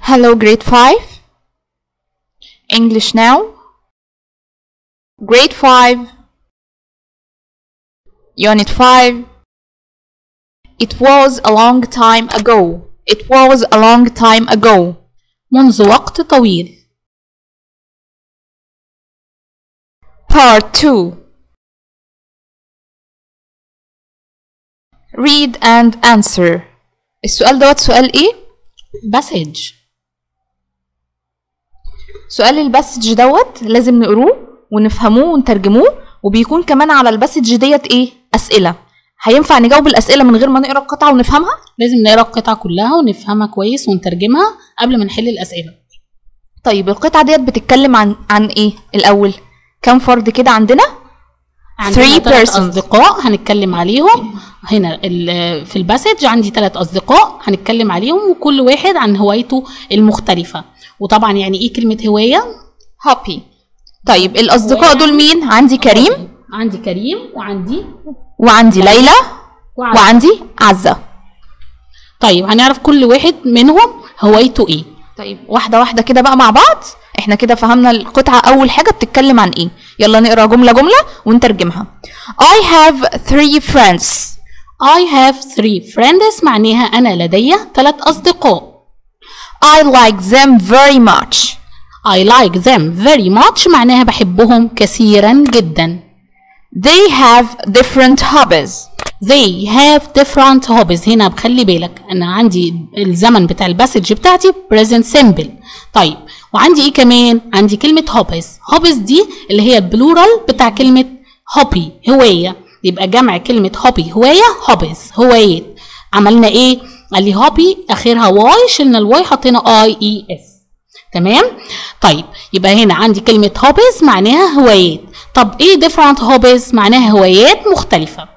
Hello, grade 5. English now. Grade 5. Unit 5. It was a long time ago. It was a long time ago. منذ وقت طويل Part 2. Read and answer. السؤال دوت سؤال ايه؟ مسج سؤال الباسج دوت لازم نقروه ونفهموه ونترجموه وبيكون كمان على الباسج ديت ايه؟ أسئلة. هينفع نجاوب الأسئلة من غير ما نقرا القطعة ونفهمها؟ لازم نقرا القطعة كلها ونفهمها كويس ونترجمها قبل ما نحل الأسئلة طيب القطعة ديت بتتكلم عن عن ايه الأول؟ كم فرد كده عندنا؟ عندنا Three تلات persons. أصدقاء هنتكلم عليهم هنا ال- في الباسج عندي ثلاث أصدقاء هنتكلم عليهم وكل واحد عن هوايته المختلفة وطبعا يعني إيه كلمة هواية؟ هابي طيب الأصدقاء دول مين؟ عندي كريم عندي كريم وعندي وعندي ليلى وعندي وعندي عزة طيب هنعرف كل واحد منهم هوايته إيه طيب واحدة واحدة كده بقى مع بعض احنا كده فهمنا القطعة أول حاجة بتتكلم عن ايه يلا نقرا جملة جملة ونترجمها I have three friends I have three friends معناها أنا لدي ثلاث أصدقاء I like them very much I like them very much معناها بحبهم كثيرا جدا They have different hobbies They have different hobbies هنا بخلي بالك أنا عندي الزمن بتاع الباسج بتاعتي present simple طيب وعندي إيه كمان عندي كلمة hobbies hobbies دي اللي هي البلورال بتاع كلمة hobby هواية يبقى جمع كلمة hobby هواية hobbies هوايات عملنا إيه قال لي hobby آخرها واي شلنا الواي حطينا اي اي اس تمام طيب يبقى هنا عندي كلمة hobbies معناها هوايات طب ايه different hobbies معناها هوايات مختلفة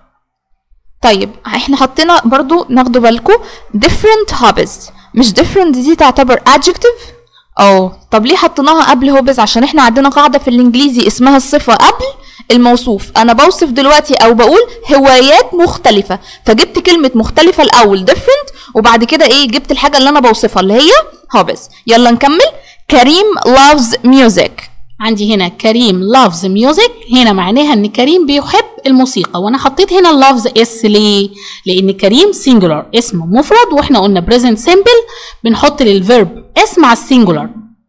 طيب احنا حطينا برضو ناخدوا بالكم different hobbies مش different دي تعتبر adjective اه طب ليه حطيناها قبل hobbies عشان احنا عندنا قاعدة في الانجليزي اسمها الصفة قبل الموصوف انا بوصف دلوقتي او بقول هوايات مختلفة فجبت كلمة مختلفة الاول different وبعد كده ايه جبت الحاجة اللي انا بوصفها اللي هي hobbies يلا نكمل كريم loves music عندي هنا كريم loves music هنا معناها ان كريم بيحب الموسيقى وانا حطيت هنا loves اس ليه لان كريم singular اسم مفرد واحنا قلنا present simple بنحط للفيرب اس مع السنجولار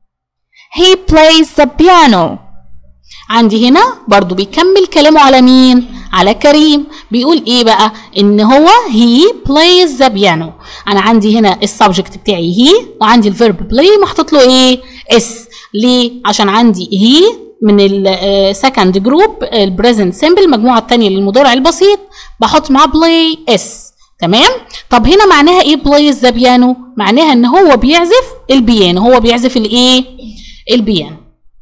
he plays the piano عندي هنا برضو بيكمل كلامه على مين على كريم بيقول ايه بقى ان هو he plays the piano انا عندي هنا السبجكت بتاعي he وعندي الفيرب play محطوط له ايه اس ليه عشان عندي he من السكند جروب البريزنت سيمبل المجموعه الثانيه للمضارع البسيط بحط معاه play اس تمام طب هنا معناها ايه plays the piano معناها ان هو بيعزف البيانو هو بيعزف الايه البيانو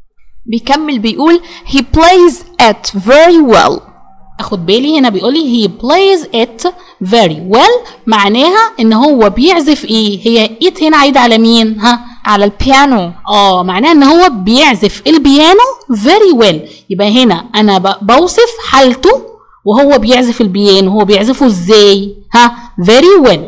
بيكمل بيقول he plays it very well اخد بالي هنا بيقول لي he plays it very well معناها ان هو بيعزف ايه هي it هنا عايده على مين ها على البيانو اه معناها ان هو بيعزف البيانو very well يبقى هنا انا ب- بوصف حالته وهو بيعزف البيانو هو بيعزفه ازاي ها very well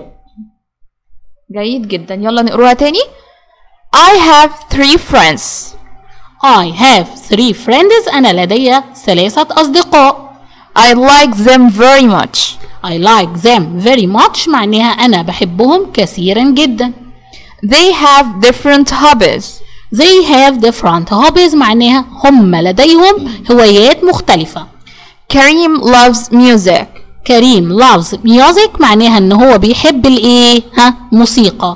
جيد جدا يلا نقروها تاني I have three friends I have three friends انا لدي ثلاثه اصدقاء I like them very much I like them very much معناها انا بحبهم كثيرا جدا They have different hobbies They have different hobbies معناها هم لديهم هوايات مختلفة Kareem loves music كريم loves music معناها ان هو بيحب الايه ها موسيقى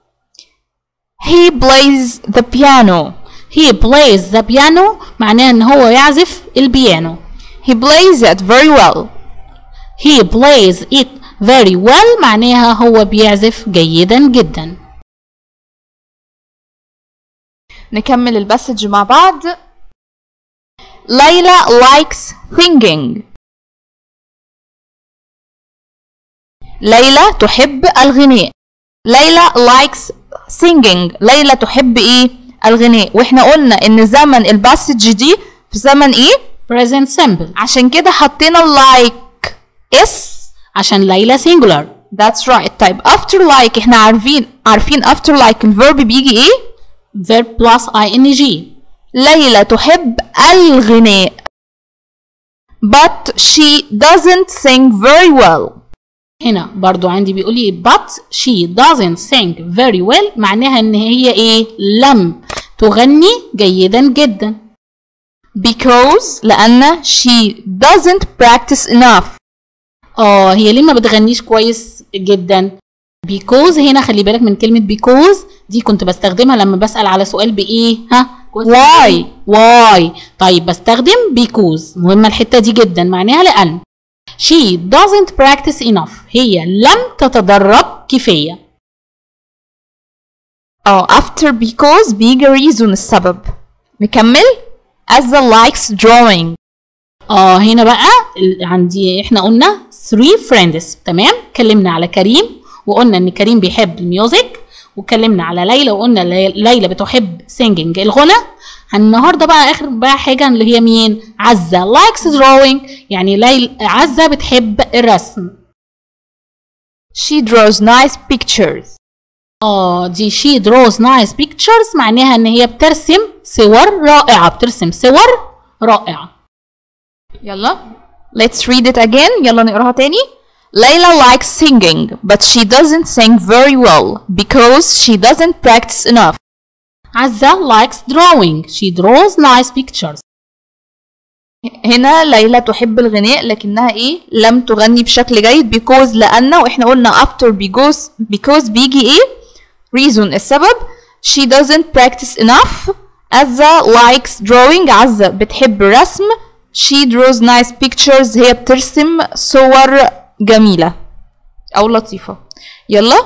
He plays the piano he plays the piano معناها ان هو يعزف البيانو He plays it very well he plays it very well معناها هو بيعزف جيدا جدا نكمل الباسج مع بعض ليلى likes singing ليلى تحب الغناء ليلى likes singing ليلى تحب ايه الغناء واحنا قلنا ان زمن الباسج دي في زمن ايه present simple عشان كده حطينا like اس عشان ليلى singular that's right طيب after like احنا عارفين عارفين after like الفيرب بيجي ايه verb plus ing ليلى تحب الغناء but she doesn't sing very well هنا برضو عندي بيقول لي but she doesn't sing very well معناها ان هي ايه لم تغني جيدا جدا because لأن she doesn't practice enough اه هي ليه ما بتغنيش كويس جدا because هنا خلي بالك من كلمة because دي كنت بستخدمها لما بسأل على سؤال بإيه ها Why؟ why طيب بستخدم because مهمة الحتة دي جدا معناها لأن she doesn't practice enough هي لم تتدرب كفاية اه after because بيجي reason السبب نكمل as the likes drawing اه هنا بقى ال- عندي احنا قلنا 3 friends تمام اتكلمنا على كريم وقلنا ان كريم بيحب الميوزك واتكلمنا على ليلى وقلنا لي- ليلى بتحب singing الغنى النهارده بقى اخر بقى حاجه اللي هي مين عزه likes drawing يعني ليلى عزه بتحب الرسم she draws nice pictures اه دي she draws nice pictures معناها ان هي بترسم صور رائعه بترسم صور رائعه يلا let's read it again يلا نقراها تاني Layla likes singing but she doesn't sing very well because she doesn't practice enough عزه likes drawing she draws nice pictures هنا ليلى تحب الغناء لكنها ايه لم تغني بشكل جيد because لأن واحنا قلنا after because because بيجي ايه reason السبب she doesn't practice enough عزة likes drawing عزة بتحب الرسم she draws nice pictures هي بترسم صور جميلة أو لطيفة يلا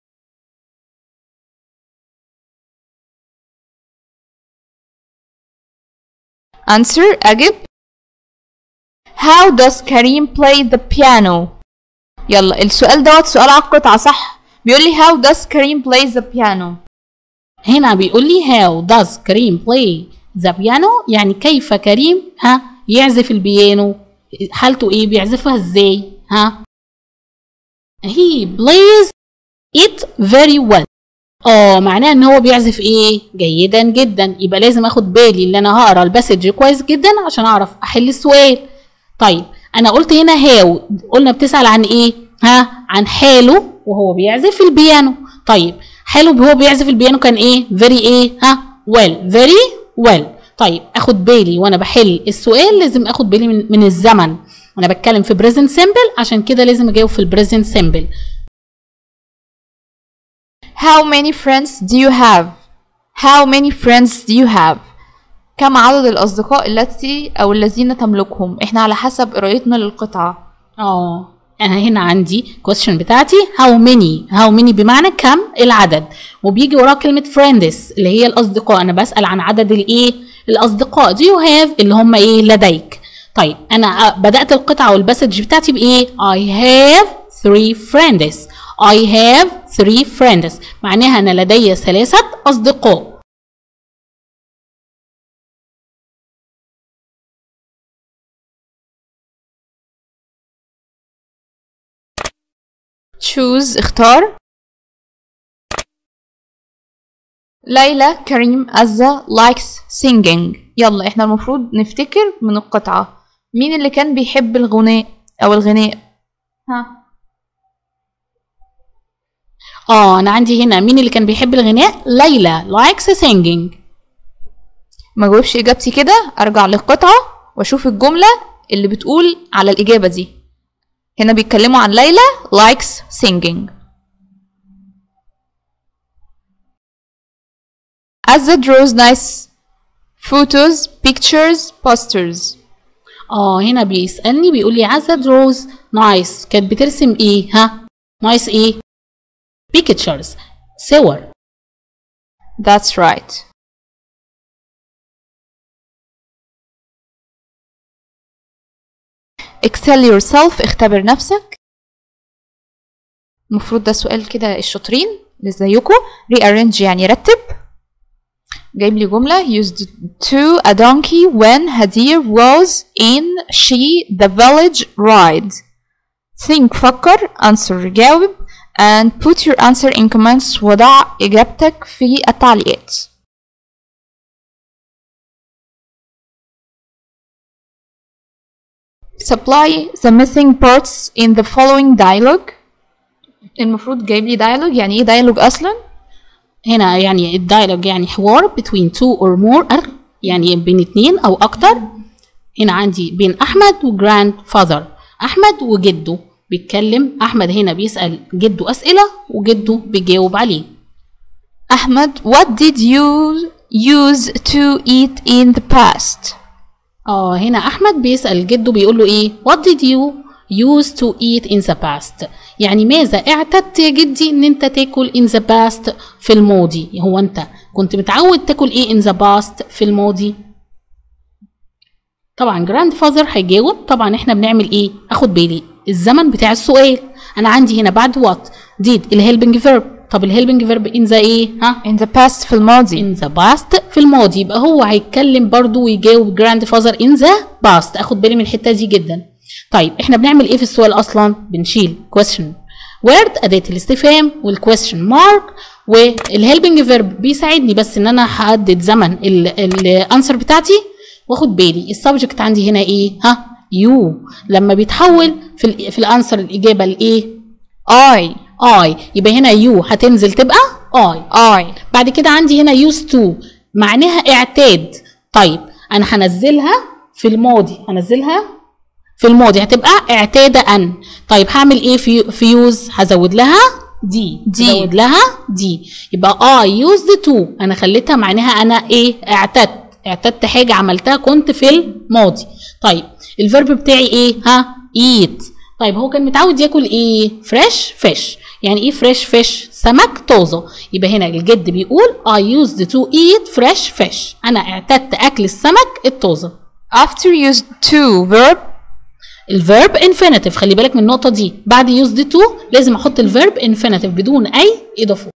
answer أجب How does Karim play the piano? يلا السؤال دوت سؤال على القطعة صح؟ بيقول لي how does Karim play the piano? هنا بيقول لي how does كريم play the piano يعني كيف كريم ها يعزف البيانو حالته ايه بيعزفها ازاي ها he plays it very well اه معناه ان هو بيعزف ايه جيدا جدا يبقى لازم اخد بالي ان انا هقرا الباسج كويس جدا عشان اعرف احل السؤال طيب انا قلت هنا هاو قلنا بتسأل عن ايه ها عن حاله وهو بيعزف البيانو طيب حاله وهو بيعزف البيانو كان ايه very ايه ها well very well طيب اخد بالي وانا بحل السؤال لازم اخد بالي من, من الزمن انا بتكلم في present simple عشان كده لازم اجاوب في البريزنت simple How many friends do you have? How many friends do you have? كم عدد الأصدقاء التي أو الذين تملكهم؟ إحنا على حسب قرايتنا للقطعة. اه انا هنا عندي question بتاعتي how many how many بمعنى كم العدد وبيجي وراه كلمة friends اللي هي الأصدقاء أنا بسأل عن عدد الإيه الأصدقاء do you have اللي هم إيه لديك طيب أنا بدأت القطعة والباسج بتاعتي بإيه I have three friends I have three friends معناها أنا لدي ثلاثة أصدقاء choose اختار ليلى كريم عزة likes singing يلا احنا المفروض نفتكر من القطعة مين اللي كان بيحب الغناء أو الغناء ها اه أنا عندي هنا مين اللي كان بيحب الغناء ليلى likes singing ما جاوبش إجابتي كده أرجع للقطعة وأشوف الجملة اللي بتقول على الإجابة دي هنا بيتكلموا عن ليلى likes singing Azza draws nice photos, pictures, posters. اه هنا بيسألني بيقول لي عزة دروز نايس كانت بترسم ايه ها نايس ايه pictures صور That's right. Excel yourself اختبر نفسك المفروض ده سؤال كده الشاطرين اللي زيكم rearrange يعني رتب جايب لي جملة used to a donkey when Hadir was in she the village ride think فكر answer جاوب and put your answer in comments وضع إجابتك في التعليقات supply the missing parts in the following dialogue المفروض جايب لي dialogue يعني ايه dialogue اصلا هنا يعني الدايلوج يعني حوار between two or more يعني بين اتنين او اكتر هنا عندي بين احمد وجراند فاذر احمد وجده بيتكلم احمد هنا بيسال جده اسئله وجده بيجاوب عليه احمد what did you use to eat in the past اه هنا احمد بيسال جده بيقول له ايه what did you use to eat in the past يعني ماذا اعتدت يا جدي ان انت تاكل in the past في الماضي هو انت كنت متعود تاكل ايه in the past في الماضي طبعا جراند فاذر هيجاوب طبعا احنا بنعمل ايه اخد بالي الزمن بتاع السؤال انا عندي هنا بعد وات ديد الهيلبنج فيرب طب الهيلبنج فيرب ان ذا ايه ها in the past في الماضي in the past في الماضي يبقى هو هيتكلم برضو ويجاوب جراند فاذر in the past اخد بالي من الحته دي جدا طيب احنا بنعمل ايه في السؤال اصلا بنشيل question word اداه الاستفهام والكويستشن مارك والهيلبنج فيرب بيساعدني بس ان انا هحدد زمن الانسر بتاعتي واخد بالي السبجكت عندي هنا ايه ها يو لما بيتحول في ال في الانسر الاجابه لايه I اي يبقى هنا يو هتنزل تبقى اي I بعد كده عندي هنا يوز تو معناها اعتاد طيب انا هنزلها في الماضي هنزلها في الماضي هتبقى اعتاد ان طيب هعمل ايه في في يوز هزود لها دي دي. هزود لها دي يبقى اي يوزد تو انا خليتها معناها انا ايه اعتدت اعتدت حاجه عملتها كنت في الماضي طيب الفيرب بتاعي ايه ها ايت طيب هو كان متعود ياكل ايه فريش فيش يعني ايه فريش فيش سمك طازه يبقى هنا الجد بيقول I used to eat fresh fish انا اعتدت اكل السمك الطازه after used to verb الفيرب infinitive خلي بالك من النقطه دي بعد used to لازم احط الفيرب infinitive بدون اي اضافه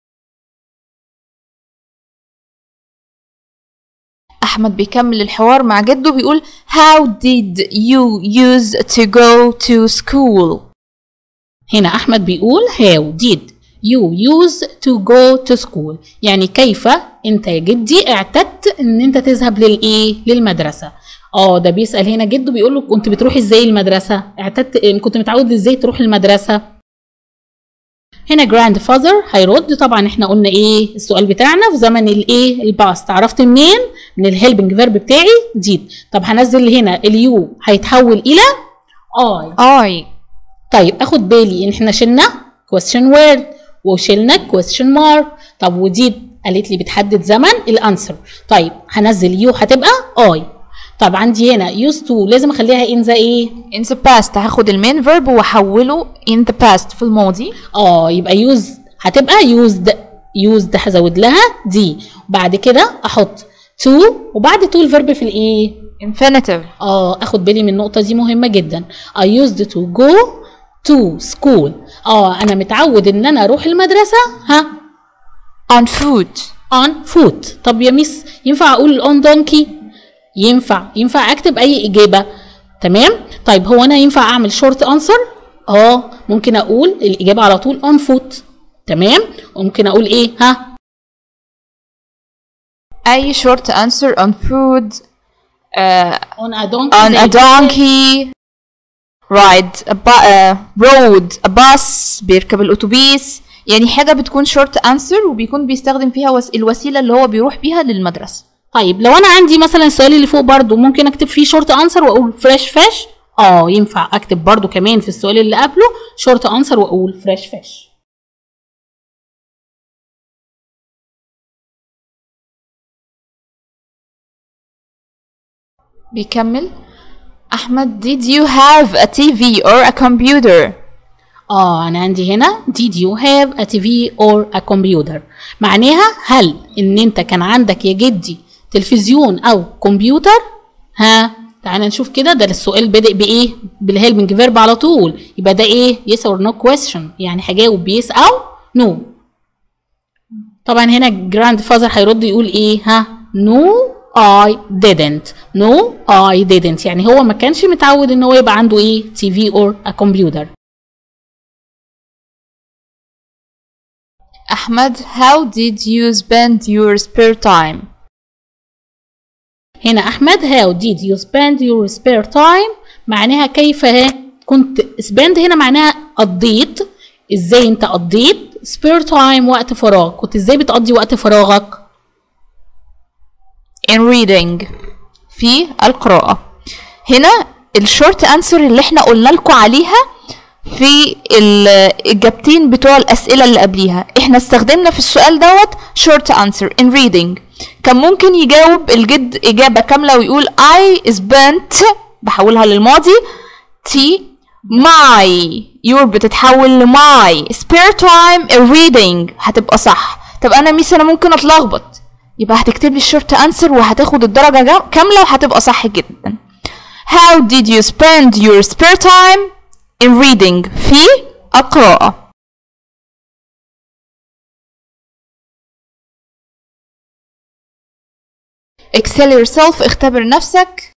أحمد بيكمل الحوار مع جده بيقول How did you use to go to school هنا احمد بيقول how did you use to go to school يعني كيف انت يا جدي اعتدت ان انت تذهب للايه للمدرسه اه ده بيسال هنا جده بيقول له كنت بتروح ازاي المدرسه اعتدت كنت متعود ازاي تروح المدرسه هنا جراند فاذر هيرد طبعا احنا قلنا ايه السؤال بتاعنا في زمن الايه الباست عرفت منين من الهيلبنج فيرب بتاعي ديد طب هنزل هنا اليو هيتحول الى اي I طيب اخد بالي ان احنا شلنا question word وشلنا question mark طب ودي قالت لي بتحدد زمن الانسر طيب هنزل يو هتبقى اي طب عندي هنا used to لازم اخليها in the ايه in the past هاخد المين verb واحوله in the past في الماضي اه يبقى use هتبقى used used هزود لها دي وبعد كده احط to وبعد to الفيرب في الايه infinitive اه اخد بالي من النقطة دي مهمة جدا I used to go to school اه انا متعود ان انا اروح المدرسة ها on foot on foot طب يا ميس ينفع اقول on donkey ينفع ينفع اكتب اي اجابة تمام طيب هو انا ينفع اعمل short answer اه ممكن اقول الاجابة على طول on foot تمام ممكن اقول ايه ها أي short answer on food uh, on a donkey on زي a donkey ride a bu- uh, road a bus بيركب الأتوبيس يعني حاجة بتكون short answer وبيكون بيستخدم فيها وس- الوسيلة اللي هو بيروح بيها للمدرسة طيب لو انا عندي مثلا السؤال اللي فوق برضو ممكن اكتب فيه شورت انسر واقول فريش فيش اه ينفع اكتب برضو كمان في السؤال اللي قبله شورت انسر واقول فريش فيش بيكمل أحمد did you have a TV or a computer اه انا عندي هنا did you have a TV or a computer معناها هل ان انت كان عندك يا جدي تلفزيون او كمبيوتر ها تعالى نشوف كده ده السؤال بادئ بايه بالهيلبنج فيرب على طول يبقى ده ايه yes or no question يعني هجاوب بيس او نو no. طبعا هنا جراند فازر هيرد يقول ايه ها نو I didn't no I didn't يعني هو ما كانش متعود ان هو يبقى عنده ايه تي في or a computer أحمد how did you spend your spare time هنا أحمد how did you spend your spare time معناها كيف كنت spend هنا معناها قضيت ازاي انت قضيت spare time وقت فراغ كنت ازاي بتقضي وقت فراغك in reading في القراءة هنا الشورت انسر اللي احنا قلنا لكم عليها في الإجابتين بتوع الأسئلة اللي قبليها احنا استخدمنا في السؤال دوت short answer in reading كان ممكن يجاوب الجد إجابة كاملة ويقول I spent بحولها للماضي T my your بتتحول ل my spare time in reading هتبقى صح طب أنا ميس أنا ممكن أتلخبط يبقى هتكتب لي الشورت انسر وهتاخد الدرجة جا- كاملة وهتبقى صح جدا How did you spend your spare time in reading في القراءة Excel yourself اختبر نفسك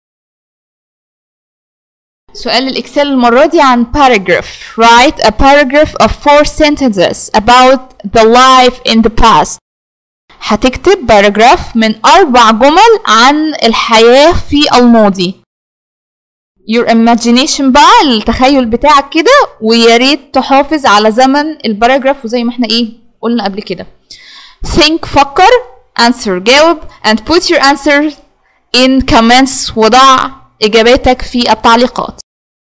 سؤال الإكسل المرة دي عن paragraph Write a paragraph of four sentences about the life in the past هتكتب باراجراف من أربع جمل عن الحياة في الماضي your imagination بقى التخيل بتاعك كده ويا ريت تحافظ على زمن الباراجراف وزي ما احنا ايه قلنا قبل كده think فكر answer جاوب and put your answer in comments وضع إجاباتك في التعليقات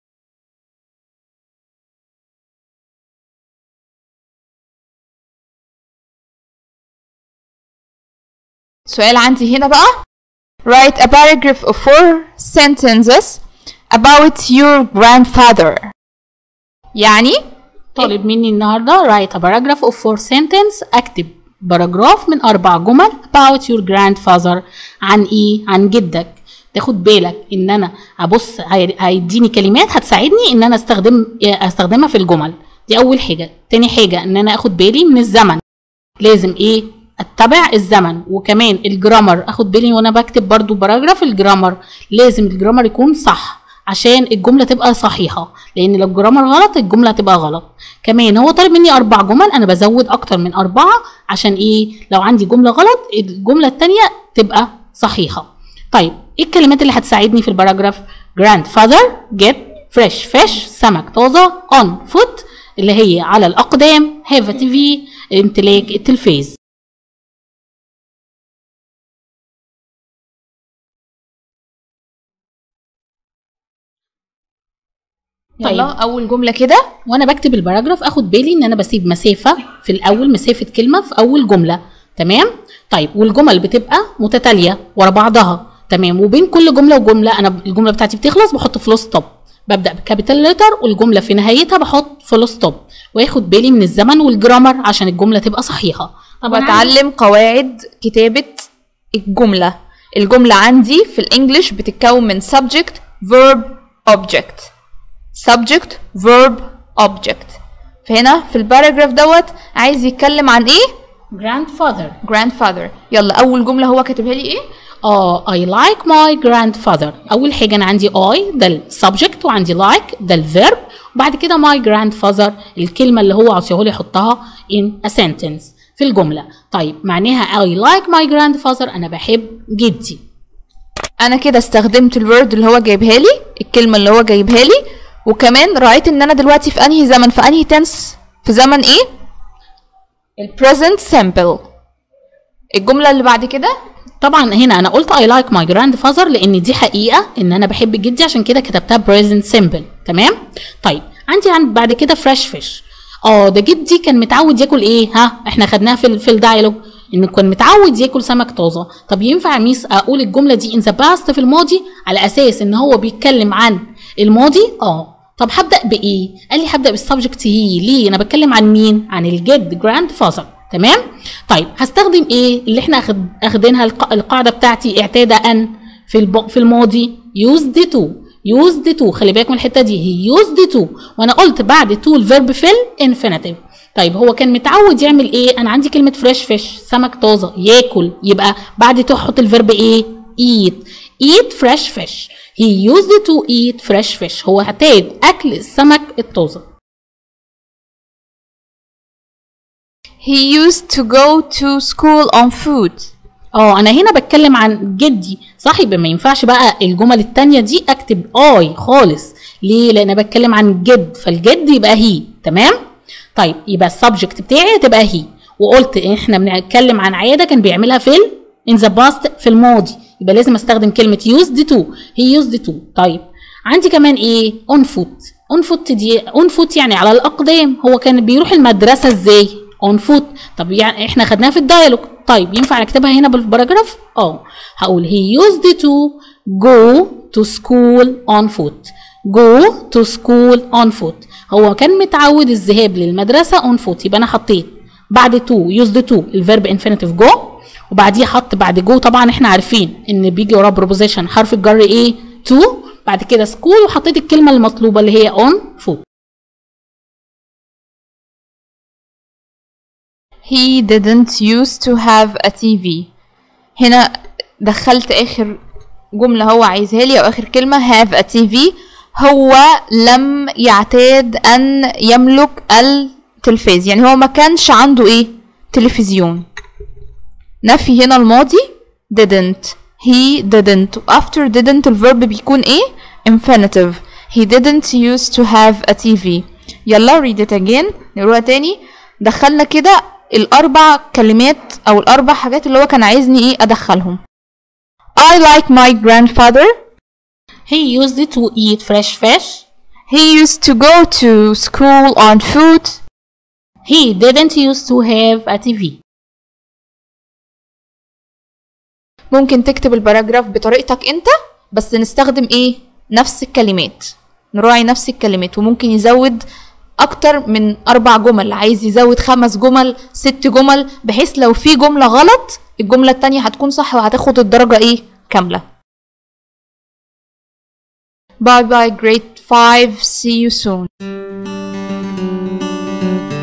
سؤال عندي هنا بقى Write a paragraph of four sentences about your grandfather يعني طالب مني النهارده write a paragraph of four sentence اكتب باراجراف من اربع جمل about your grandfather عن ايه عن جدك تاخد بالك ان انا ابص هي- هيديني كلمات هتساعدني ان انا استخدم استخدمها في الجمل دي اول حاجه تاني حاجه ان انا اخد بالي من الزمن لازم ايه اتبع الزمن وكمان الجرامر اخد بالي وانا بكتب برضو باراجراف الجرامر لازم الجرامر يكون صح عشان الجمله تبقى صحيحه لان لو الجرامر غلط الجمله هتبقى غلط كمان هو طالب مني اربع جمل انا بزود اكتر من اربعه عشان ايه لو عندي جمله غلط الجمله التانية تبقى صحيحه طيب ايه الكلمات اللي هتساعدني في الباراجراف grandfather get fresh fish سمك طازه on foot اللي هي على الاقدام have a TV امتلاك التلفاز يلا طيب. أول جملة كده وانا بكتب الباراجراف اخد بالي ان انا بسيب مسافه في الاول مسافه كلمه في اول جمله تمام طيب والجمل بتبقى متتاليه ورا بعضها تمام وبين كل جمله وجمله انا الجمله بتاعتي بتخلص بحط فول ستوب ببدا بكابيتال لتر والجمله في نهايتها بحط فول ستوب واخد بالي من الزمن والجرامر عشان الجمله تبقى صحيحه طبعا بتعلم قواعد كتابة الجملة الجملة عندي في الانجليش بتتكون من subject verb object subject verb object فهنا في الباراجراف دوت عايز يتكلم عن ايه grandfather grandfather يلا اول جملة هو كاتبها لي ايه اه I like my grandfather أول حاجة أنا عندي I ده ال subject وعندي like ده ال verb وبعد كده my grandfather الكلمة اللي هو عاوزاه لي أحطها in a sentence في الجملة طيب معناها I like my grandfather أنا بحب جدي انا كده استخدمت الورد اللي هو جايبها لي الكلمة اللي هو جايبها لي وكمان رايت ان انا دلوقتي في انهي زمن في انهي تنس في زمن ايه البريزنت سامبل الجملة اللي بعد كده طبعا هنا انا قلت I like my grandfather لان دي حقيقه ان انا بحب جدي عشان كده كتبتها present simple تمام طيب عندي عند بعد كده fresh fish اه ده جدي كان متعود ياكل ايه ها احنا خدناها في ال- في الدايلوج انه كان متعود ياكل سمك طازه طب ينفع يا ميس اقول الجمله دي in the past في الماضي على اساس ان هو بيتكلم عن الماضي اه طب هبدا بايه قال لي هبدا بالسبجكت هي ليه انا بتكلم عن مين عن الجد جراند فازر تمام طيب هستخدم ايه اللي احنا أخد اخدينها الق- القاعده بتاعتي اعتاد ان في الب... في الماضي used to used to خلي بالك من الحته دي هي used to وانا قلت بعد to الفيرب في الانفينيتيف طيب هو كان متعود يعمل ايه انا عندي كلمه فريش فيش سمك طازه ياكل يبقى بعد to احط الفيرب ايه eat eat fresh fish he used to eat fresh fish هو اعتاد اكل السمك الطازه he used to go to school on foot اه انا هنا بتكلم عن جدي صح يبقى ما ينفعش بقى الجمل التانية دي اكتب اي خالص ليه لان انا بتكلم عن جد فالجد يبقى هي تمام طيب يبقى السبجكت بتاعي هتبقى هي وقلت احنا بنتكلم عن عاده كان بيعملها في ال in the past في الماضي يبقى لازم استخدم كلمه used to he used to طيب عندي كمان ايه on foot on foot دي on foot يعني على الاقدام هو كان بيروح المدرسه ازاي on foot طب يعني احنا خدناها في الدايلوج طيب ينفع نكتبها هنا بالباراجراف اه هقول he used to go to school on foot go to school on foot هو كان متعود الذهاب للمدرسه on foot يبقى انا حطيت بعد to used to الفيرب infinitive go وبعديه حط بعد جو طبعا احنا عارفين ان بيجي وراه بروبوزيشن حرف الجر ايه to بعد كده سكول وحطيت الكلمه المطلوبه اللي هي on foot he didn't used to have a TV هنا دخلت آخر جملة هو عايزها لي أو آخر كلمة have a TV هو لم يعتاد أن يملك التلفاز يعني هو ما كانش عنده إيه تلفزيون نفي هنا الماضي didn't he didn't after didn't الفيرب بيكون ايه infinitive he didn't used to have a TV يلا read it again نقولها تاني دخلنا كده الأربع كلمات أو الأربع حاجات اللي هو كان عايزني ايه أدخلهم I like my grandfather he used to eat fresh fish he used to go to school on foot he didn't used to have a TV ممكن تكتب الباراجراف بطريقتك انت بس نستخدم ايه نفس الكلمات نراعي نفس الكلمات وممكن يزود اكتر من اربع جمل عايز يزود خمس جمل ست جمل بحيث لو في جملة غلط الجملة التانية هتكون صح وهتاخد الدرجة ايه كاملة باي باي grade 5 see you soon